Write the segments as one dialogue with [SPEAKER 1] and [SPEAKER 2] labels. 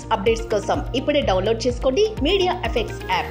[SPEAKER 1] updates కోసం ఇప్పుడే download చేసుకోండి media effects app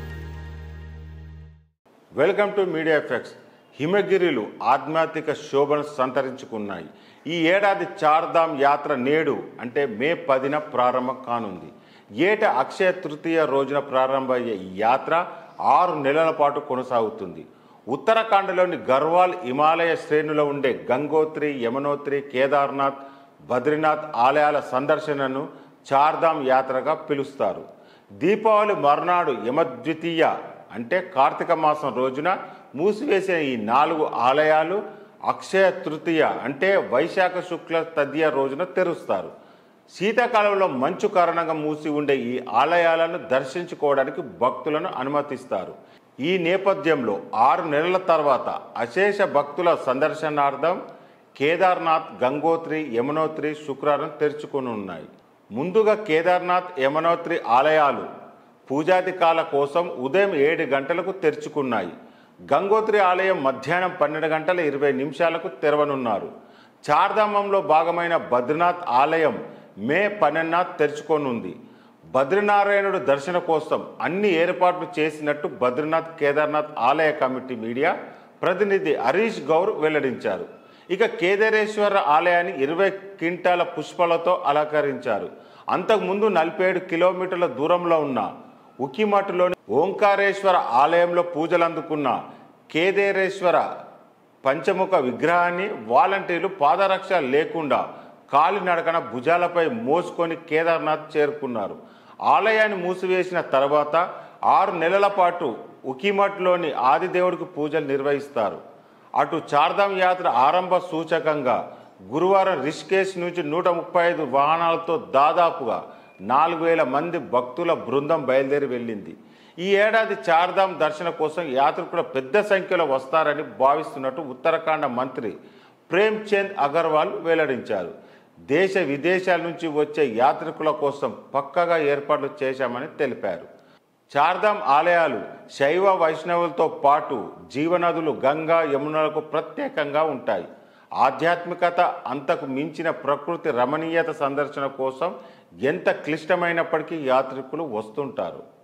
[SPEAKER 2] welcome to media effects హిమగిరిలు ఆధ్యాత్మిక శోభను సంతరించుకున్నాయి ఈ ఏడాది చార్ధామ్ యాత్ర నేడు అంటే మే పదిన ప్రారంభం కానుంది ఏట అక్షయ తృతీయ రోజున ప్రారంభమయ్యే ఈ యాత్ర ఆరు నెలల పాటు కొనసాగుతుంది ఉత్తరాఖండ్లోని గర్వాల్ హిమాలయ శ్రేణులో ఉండే గంగోత్రి యమునోత్రి కేదార్నాథ్ బద్రీనాథ్ ఆలయాల సందర్శనను చార్ధామ్ యాత్రగా పిలుస్తారు దీపావళి మర్నాడు యమద్వితీయ అంటే కార్తీక మాసం రోజున మూసివేసిన ఈ నాలుగు ఆలయాలు అక్షయ తృతీయ అంటే వైశాఖ శుక్ల తదియ రోజున తెరుస్తారు శీతాకాలంలో మంచు కారణంగా మూసి ఉండే ఈ ఆలయాలను దర్శించుకోవడానికి భక్తులను అనుమతిస్తారు ఈ నేపథ్యంలో ఆరు నెలల తర్వాత అశేష భక్తుల సందర్శనార్థం కేదార్నాథ్ గంగోత్రి యమునోత్రి శుక్రవారం తెరుచుకొని ఉన్నాయి ముందుగా కేదార్నాథ్ యమునోత్రి ఆలయాలు పూజాధికాల కోసం ఉదయం ఏడు గంటలకు తెరుచుకున్నాయి గంగోత్రి ఆలయం మధ్యాహ్నం పన్నెండు గంటల ఇరవై నిమిషాలకు తెరవనున్నారు చార్ధామంలో భాగమైన బద్రీనాథ్ ఆలయం మే పన్నెండున తెరుచుకోనుంది బద్రీనారాయణుడు దర్శన కోసం అన్ని ఏర్పాట్లు చేసినట్టు బద్రీనాథ్ కేదార్నాథ్ ఆలయ కమిటీ మీడియా ప్రతినిధి హరీష్ గౌర్ వెల్లడించారు ఇక కేదారేశ్వర ఆలయాన్ని ఇరవై క్వింటాల పుష్పాలతో అలంకరించారు అంతకుముందు నలభై ఏడు కిలోమీటర్ల దూరంలో ఉన్న ఉకిమఠలోని ఓంకారేశ్వర ఆలయంలో పూజలు అందుకున్న కేదారేశ్వర పంచముఖ విగ్రహాన్ని వాలంటీర్లు పాదరక్ష లేకుండా కాలినడకన భుజాలపై మోసుకొని కేదార్నాథ్ చేరుకున్నారు ఆలయాన్ని మూసివేసిన తర్వాత ఆరు నెలల పాటు ఉకిమఠ్లోని ఆదిదేవుడికి పూజలు నిర్వహిస్తారు అటు చార్ధామ్ యాత్ర ఆరంభ సూచకంగా గురువారం రిషికేశ్ నుంచి నూట ముప్పై ఐదు వాహనాలతో దాదాపుగా నాలుగు వేల మంది భక్తుల బృందం బయలుదేరి వెళ్ళింది ఈ ఏడాది చార్ధామ్ దర్శన కోసం యాత్రికులు పెద్ద సంఖ్యలో వస్తారని భావిస్తున్నట్టు ఉత్తరాఖండ మంత్రి ప్రేమ్ చంద్ అగర్వాల్ వెల్లడించారు దేశ విదేశాల నుంచి వచ్చే యాత్రికుల కోసం పక్కగా ఏర్పాట్లు చేశామని తెలిపారు చార్ధామ్ ఆలయాలు శైవ వైష్ణవులతో పాటు జీవనదులు గంగా యమునలకు ప్రత్యేకంగా ఉంటాయి ఆధ్యాత్మికత అంతకు మించిన ప్రకృతి రమణీయత సందర్శన కోసం ఎంత క్లిష్టమైనప్పటికీ యాత్రికులు వస్తుంటారు